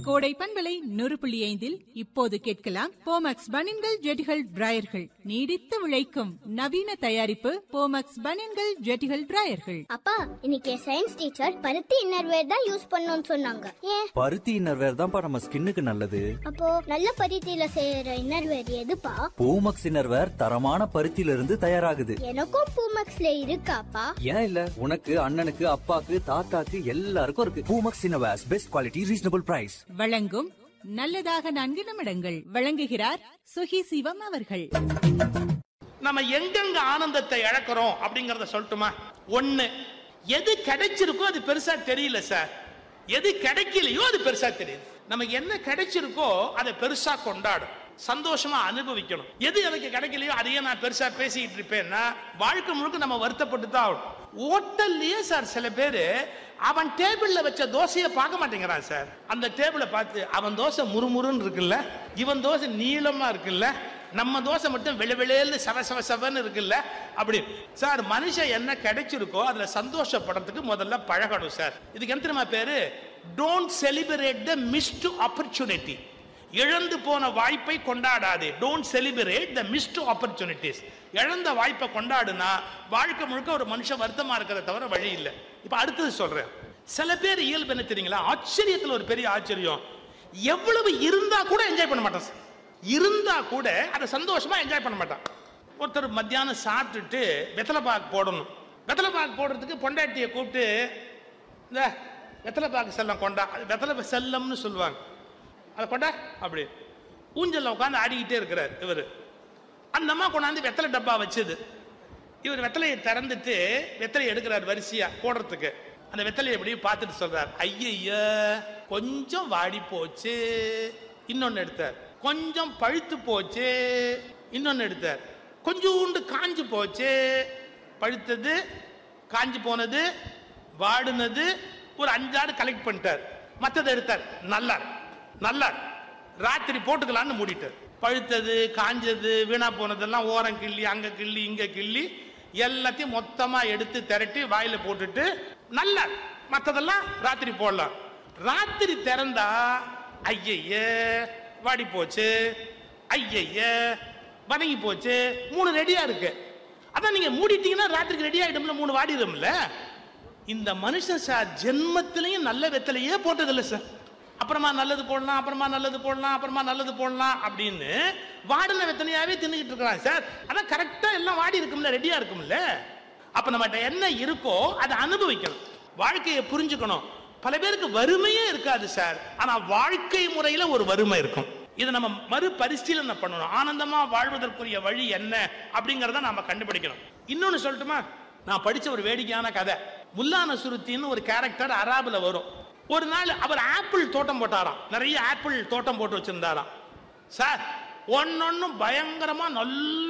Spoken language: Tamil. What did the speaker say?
கோடை பண்பலை நூறு புள்ளி ஐந்தில் இப்போது கேட்கலாம் போமக்ஸ் பனின்கள் ஜெட்டிகள் டிராயர்கள் நீடித்து உழைக்கும் நவீன தயாரிப்பு போமக்ஸ் பனின்கள் ஜெட்டிகள் டிராயர்கள் அப்பா இன்னைக்கு சயின்ஸ் டீச்சர் பருத்தி இன்னர்வேர் தான் யூஸ் பண்ணணும்னு சொன்னாங்க ஏன் பருத்தி இன்னர்வேர் தான்ப்பா நம்ம ஸ்கின்னுக்கு நல்லது அப்போ நல்ல பருத்தியில செய்யற இன்னர்வேர் எதுப்பா பூமக்ஸ் இன்னர்வேர் தரமான பருத்தியில இருந்து தயாராகுது எனக்கும் பூமக்ஸ்ல இருக்காப்பா ஏன் இல்ல உனக்கு அண்ணனுக்கு அப்பாக்கு தாத்தாக்கு எல்லாருக்கும் இருக்கு Poomex innerwears best quality reasonable price வழங்கும் நல்லதாக நான்கு நிமிடங்கள் வழங்குகிறார் சுகி சிவம் அவர்கள் நம்ம எங்கெங்க ஆனந்தத்தை இழக்கிறோம் அப்படிங்கறத சொல்லட்டுமா ஒண்ணு எது கிடைச்சிருக்கோ அது பெருசா தெரியல சார் எது கிடைக்கலையோ அது பெருசா தெரியுது நமக்கு என்ன கிடைச்சிருக்கோ அதை பெருசா கொண்டாடும் சந்தோஷமா அனுபவிக்கணும் எது எனக்கு கிடைக்கலையோ அதையே நான் பெருசா பேசிக்கிட்டு இருப்பேன்னா வாழ்க்கை முழுக்க நம்ம வருத்தப்பட்டு தான் ஆகணும் ஹோட்டல்லயே சார் சில பேரு அவன் டேபிள்ல வச்ச தோசையை பார்க்க மாட்டேங்கிறான் சார் அந்த டேபிளை பார்த்து அவன் தோசை முறுமுறுன்னு இருக்குல்ல இவன் தோசை நீளமா இருக்குல்ல நம்ம தோசை மட்டும் வெள வெளேன்னு சவ சவ சவன்னு இருக்குல்ல அப்படி சார் மனுஷன் என்ன கிடைச்சிருக்கோ அதுல சந்தோஷப்படுறதுக்கு முதல்ல பழகணும் சார் இதுக்கு என்ன தெரியுமா பேரு don't celebrate the missed opportunity இழந்து போன வாய்ப்பை கொண்டாடாதே don't celebrate the missed opportunities இழந்த வாய்ப்பை கொண்டாடுனா வாழ்க்கை முழுக்க ஒரு மனுஷன் வருத்தமா இருக்கிறத தவிர வழி இல்லை இப்ப அடுத்தது சொல்றேன் சில பேர் இயல்பு என்ன தெரியுங்களா ஆச்சரியத்துல ஒரு பெரிய ஆச்சரியம் எவ்வளவு இருந்தா கூட என்ஜாய் பண்ண மாட்டான் சார். இருந்தா கூட அதை சந்தோஷமா என்ஜாய் பண்ண மாட்டான் ஒருத்தர் மத்தியானம் சாப்பிட்டுட்டு வெத்தலை பாக்கு போடணும் வெத்தலை பாக்கு போடுறதுக்கு பொண்டாட்டியை கூப்பிட்டு இந்த வெத்தலை பாக்கு செல்லம் கொண்டா அது வெத்தலை செல்லம்னு சொல்லுவாங்க அதை கொண்டா அப்படி ஊஞ்சல்ல உட்காந்து ஆடிக்கிட்டே இருக்கிறார் இவர் அந்த அம்மா கொண்டாந்து வெத்தலை டப்பா வச்சது இவர் வெத்தலையை திறந்துட்டு வெத்தலையை எடுக்கிறார் வரிசையா போடுறதுக்கு அந்த வெத்தலையை எப்படி பார்த்துட்டு சொல்றார் ஐயய்ய கொஞ்சம் வாடி போச்சு இன்னொன்னு எடுத்தார் கொஞ்சம் பழுத்து போச்சு இன்னொன்னு எடுத்தார் கொஞ்சோண்டு காஞ்சு போச்சு பழுத்தது காஞ்சு போனது வாடுனது ஒரு அஞ்சாறு கலெக்ட் பண்ணிட்டார் மற்றதை எடுத்தார் நல்லா இருக்கு, நல்லா இருக்கு. ராத்திரி போட்டுக்கலான்னு மூடிட்டார் பழுத்தது காஞ்சது வீணா போனதெல்லாம் ஓரம் கிள்ளி அங்க கிள்ளி இங்க கிள்ளி எல்லாத்தையும் மொத்தமா எடுத்து திரட்டி வாயில போட்டுட்டு நல்லா இருக்கு. மத்ததெல்லாம் ராத்திரி போடலாம் ராத்திரி திறந்தா ஐயய்ய வாடி போச்சு ஐயய்ய வதங்கி போச்சு மூணு ரெடியா இருக்கு அதான் நீங்க மூடிட்டீங்கன்னா ராத்திரிக்கு ரெடி ஆயிடும்ல மூணு வாடிடும்ல இந்த மனுஷன் சார் ஜென்மத்திலையும் நல்ல வெத்தலையே போட்டதில்லை சார் அப்புறமா நல்லது போடலாம் அப்புறமா நல்லது போடலாம் அப்புறமா நல்லது போடலாம் அப்படின்னு வாடின வெத்தனையாவே தின்னுக்கிட்டு இருக்கிறான் சார் அதான் கரெக்டா எல்லாம் வாடி இருக்கும்ல ரெடியா இருக்கும்ல அப்ப நம்மகிட்ட என்ன இருக்கோ அதை அனுபவிக்கணும் வாழ்க்கையை புரிஞ்சுக்கணும் பல பேருக்கு வறுமையே இருக்காது சார் ஆனா வாழ்க்கை முறையில ஒரு வறுமை இருக்கும் இதை நம்ம மறுபரிசீலனை பண்ணணும் ஆனந்தமா வாழ்வதற்குரிய வழி என்ன அப்படிங்கறத நாம கண்டுபிடிக்கணும் இன்னொன்னு சொல்லட்டுமா நான் படிச்ச ஒரு வேடிக்கையான கதை முல்லா நசுருத்தின்னு ஒரு கேரக்டர் அராபுல வரும் ஒரு நாள் அவர் ஆப்பிள் தோட்டம் போட்டாராம் நிறைய ஆப்பிள் தோட்டம் போட்டு வச்சிருந்தாராம் சார் ஒன்னொன்னும் பயங்கரமா நல்ல